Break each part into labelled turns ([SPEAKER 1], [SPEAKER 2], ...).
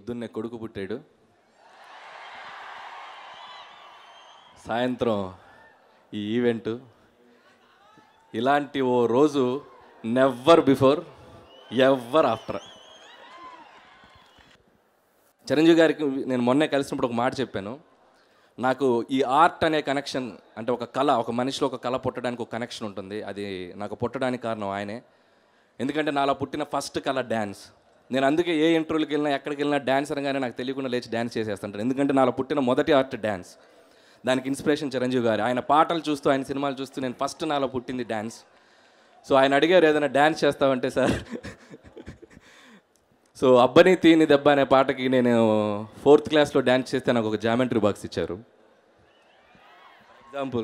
[SPEAKER 1] పొద్దున్నే కొడుకు పుట్టాడు సాయంత్రం ఈ ఈవెంట్ ఇలాంటి ఓ రోజు never before ever after Chiranjeevi గారికి నేను మొన్నే కలిసినప్పుడు ఒక మాట చెప్పాను నాకు ఈ ఆర్ట్ అనే కనెక్షన్ అంటే ఒక కళ ఒక మనిషిలో ఒక కళ పుట్టడానికి ఒక కనెక్షన్ ఉంటుంది అది నాకు పుట్టడానికి కారణం ఆయనే ఎందుకంటే నాలో పుట్టిన ఫస్ట్ కళ డ్యాన్స్ నేను అందుకే ఏ ఇంటర్వ్యూకి వెళ్ళినా ఎక్కడికి వెళ్ళినా డ్యాన్స్ అనగానే నాకు తెలియకుండా లేచి డ్యాన్స్ చేసేస్తుంటాను ఎందుకంటే నాలో పుట్టిన మొదటి ఆర్ట్ డ్యాన్స్ దానికి ఇన్స్పిరేషన్ చిరంజీవి గారు ఆయన పాటలు చూస్తూ ఆయన సినిమాలు చూస్తూ నేను ఫస్ట్ నాలో పుట్టింది డ్యాన్స్ సో ఆయన అడిగారు ఏదైనా డ్యాన్స్ చేస్తావంటే సార్ సో అబ్బని తీని దెబ్బ అనే పాటకి నేను ఫోర్త్ క్లాస్లో డ్యాన్స్ చేస్తే నాకు ఒక జామెంట్రీ బాక్స్ ఇచ్చారు ఎగ్జాంపుల్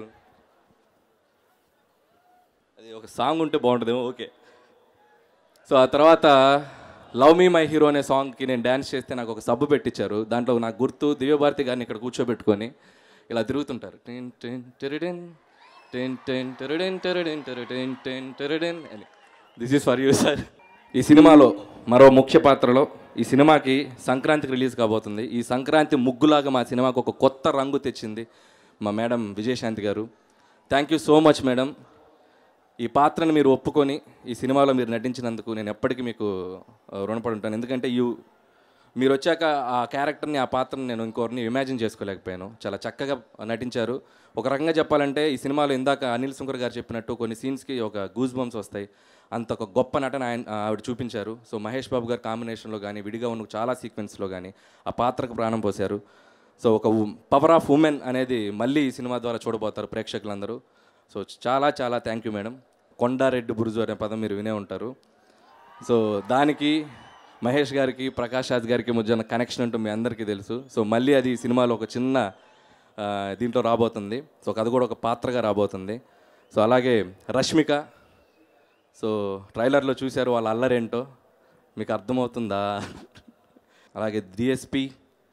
[SPEAKER 1] అది ఒక సాంగ్ ఉంటే బాగుంటుందేమో ఓకే సో ఆ తర్వాత లవ్ మీ మై హీరో అనే సాంగ్కి నేను డ్యాన్స్ చేస్తే నాకు ఒక సబ్బు పెట్టించారు దాంట్లో నాకు గుర్తు దివ్యభారతి గారిని ఇక్కడ కూర్చోబెట్టుకొని ఇలా తిరుగుతుంటారు టిన్ టిన్ టెరిడిన్ టిన్ టిన్ టెరిడిన్ టెరిడిన్ టెరిడిన్ టిన్ టెరిడిన్ అని this is for you sir ఈ సినిమాలో మరో ముఖ్య పాత్రలో ఈ సినిమాకి సంక్రాంతికి రిలీజ్ కాబోతుంది ఈ సంక్రాంతి ముగ్గులాగా మా సినిమాకు ఒక కొత్త రంగు తెచ్చింది మా madam Vijayashanti garu thank you so much madam ఈ పాత్రను మీరు ఒప్పుకొని ఈ సినిమాలో మీరు నటించినందుకు నేను ఎప్పటికీ మీకు ఆ, రుణపడి ఉంటాను ఎందుకంటే యూ మీరు వచ్చాక ఆ క్యారెక్టర్ని ఆ పాత్రని నేను ఇంకోరిని ఇమాజిన్ చేసుకోలేకపోయాను చాలా చక్కగా నటించారు ఒక రకంగా చెప్పాలంటే ఈ సినిమాలో ఇందాక అనిల్ సుంకర్ గారు చెప్పినట్టు కొన్ని సీన్స్కి ఒక గూస్ బంప్స్ వస్తాయి అంత ఒక గొప్ప నటన ఆయన ఆవిడ చూపించారు సో మహేష్ బాబు గారు కాంబినేషన్లో కానీ విడిగా ఉన్న చాలా సీక్వెన్స్లో కానీ ఆ పాత్రకు ప్రాణం పోశారు సో ఒక పవర్ ఆఫ్ ఉమెన్ అనేది మళ్ళీ ఈ సినిమా ద్వారా చూడబోతారు ప్రేక్షకులందరూ సో చాలా చాలా thank you madam Kondareddy Buruju అనే పదం మీరు వినే ఉంటారు సో దానికి మహేష్ గారికి ప్రకాష్ రాజ్ గారికి మధ్య ఉన్న కనెక్షన్ అంటూ మీ అందరికీ తెలుసు సో మళ్ళీ అది ఈ సినిమాలో ఒక చిన్న ఆ, దీంట్లో రాబోతుంది సో అది కూడా ఒక పాత్రగా రాబోతుంది సో అలాగే రష్మిక సో ట్రైలర్లో చూశారు వాళ్ళ అల్లరేంటో మీకు అర్థమవుతుందా అలాగే డిఎస్పి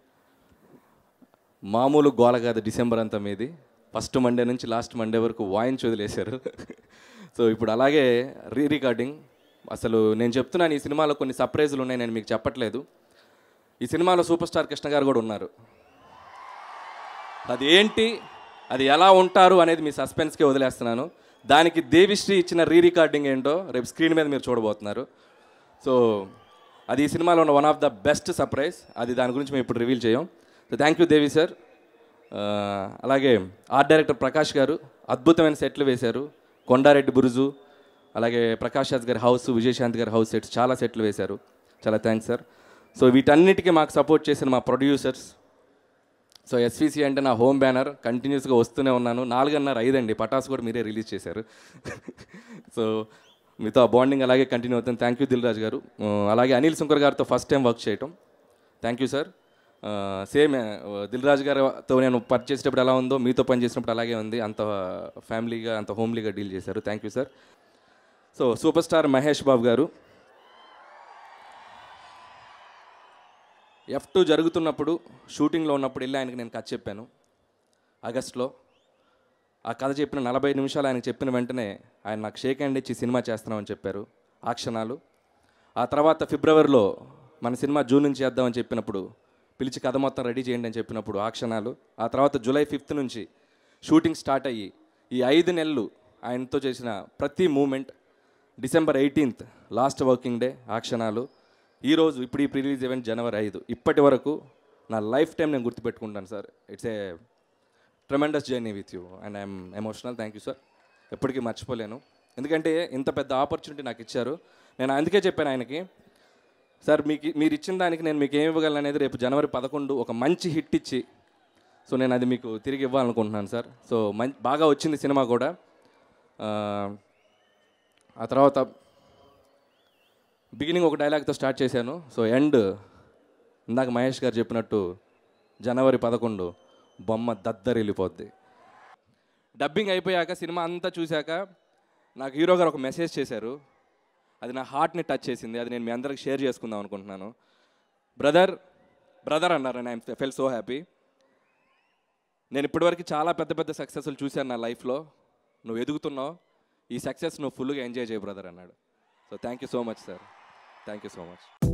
[SPEAKER 1] మామూలు గోల కాదు డిసెంబర్ అంతా మీది ఫస్ట్ మండే నుంచి లాస్ట్ మండే వరకు వాయించి వదిలేశారు సో ఇప్పుడు అలాగే రీ రికార్డింగ్ అసలు నేను చెప్తున్నాను ఈ సినిమాలో కొన్ని సర్ప్రైజులు ఉన్నాయి నేను మీకు చెప్పట్లేదు ఈ సినిమాలో సూపర్ స్టార్ కృష్ణ గారు కూడా ఉన్నారు అది ఏంటి అది ఎలా ఉంటారు అనేది మీ సస్పెన్స్కే వదిలేస్తున్నాను దానికి దేవిశ్రీ ఇచ్చిన రీ రికార్డింగ్ ఏంటో రేపు స్క్రీన్ మీద మీరు చూడబోతున్నారు సో అది ఈ సినిమాలో ఉన్న one of the best surprise అది దాని గురించి మేము ఇప్పుడు రివీల్ చేయం so thank you Devi sir ఆ, అలాగే ఆర్ట్ డైరెక్టర్ ప్రకాష్ గారు అద్భుతమైన సెట్లు వేశారు కొండారెడ్డి బురుజు అలాగే ప్రకాష్ రాజ్ గారి హౌస్ విజయశాంతి గారి హౌస్ సెట్స్ చాలా సెట్లు వేశారు చాలా థ్యాంక్స్ సార్ సో వీటన్నిటికీ మాకు సపోర్ట్ చేసిన మా ప్రొడ్యూసర్స్ సో ఎస్విసి అంటే నా హోమ్ బ్యానర్ కంటిన్యూస్గా వస్తూనే ఉన్నాను నాలుగున్నర ఐదండి పటాస్ కూడా మీరే రిలీజ్ చేశారు సో మీతో ఆ బాండింగ్ అలాగే కంటిన్యూ అవుతుంది థ్యాంక్ యూ దిల్ రాజు గారు ఆ, అలాగే అనిల్ శంకర్ గారితో ఫస్ట్ టైం వర్క్ చేయటం thank you sir same Dil Raju గారితో నేను పని చేసేటప్పుడు ఎలా ఉందో మీతో పని చేసినప్పుడు అలాగే ఉంది అంత ఫ్యామిలీగా అంత హోమ్లీగా డీల్ చేశారు thank you sir so super star Mahesh Babu garu F two జరుగుతున్నప్పుడు షూటింగ్లో ఉన్నప్పుడు వెళ్ళి ఆయనకి నేను కథ చెప్పాను ఆగస్ట్లో ఆ కథ చెప్పిన నలభై నిమిషాలు ఆయనకు చెప్పిన వెంటనే ఆయన నాకు షేక్ హ్యాండ్ ఇచ్చి సినిమా చేస్తున్నామని చెప్పారు ఆ క్షణాలు ఆ తర్వాత ఫిబ్రవరిలో మన సినిమా జూన్ నుంచి చేద్దామని చెప్పినప్పుడు పిలిచి కథ మొత్తం రెడీ చేయండి అని చెప్పినప్పుడు ఆ క్షణాలు ఆ తర్వాత జూలై ఫిఫ్త్ నుంచి షూటింగ్ స్టార్ట్ అయ్యి ఈ ఐదు నెలలు ఆయనతో చేసిన ప్రతి moment December eighteenth last working day ఆ క్షణాలు ఈరోజు ఇప్పుడు ఈ ప్రీ రిలీజ్ ఈవెంట్ జనవరి ఐదు ఇప్పటి వరకు నా లైఫ్ టైం నేను గుర్తుపెట్టుకుంటాను sir it's a tremendous journey with you and I'm emotional thank you sir ఎప్పటికీ మర్చిపోలేను ఎందుకంటే ఇంత పెద్ద ఆపర్చునిటీ నాకు ఇచ్చారు నేను అందుకే చెప్పాను ఆయనకి సార్ మీకు మీరు ఇచ్చిన దానికి నేను మీకు ఏమి ఇవ్వగలను అనేది రేపు జనవరి పదకొండు ఒక మంచి హిట్ ఇచ్చి సో నేను అది మీకు తిరిగి ఇవ్వాలనుకుంటున్నాను సార్ సో మం బాగా వచ్చింది సినిమా కూడా ఆ, ఆ తర్వాత బిగినింగ్ ఒక డైలాగ్తో స్టార్ట్ చేశాను సో ఎండ్ ఇందాక మహేష్ గారు చెప్పినట్టు జనవరి పదకొండు బొమ్మ దద్దరిల్లిపోద్ది డబ్బింగ్ అయిపోయాక సినిమా అంతా చూశాక నాకు హీరో గారు ఒక మెసేజ్ చేశారు అది నా హార్ట్ని టచ్ చేసింది అది నేను మీ అందరికి షేర్ చేసుకుందాం అనుకుంటున్నాను బ్రదర్ బ్రదర్ అన్నారు and I fell so happy నేను ఇప్పటివరకు చాలా పెద్ద పెద్ద సక్సెస్లు చూశాను నా లైఫ్లో నువ్వు ఎదుగుతున్నావు ఈ సక్సెస్ నువ్వు ఫుల్గా ఎంజాయ్ చేయ బ్రదర్ అన్నాడు so thank you so much sir thank you so much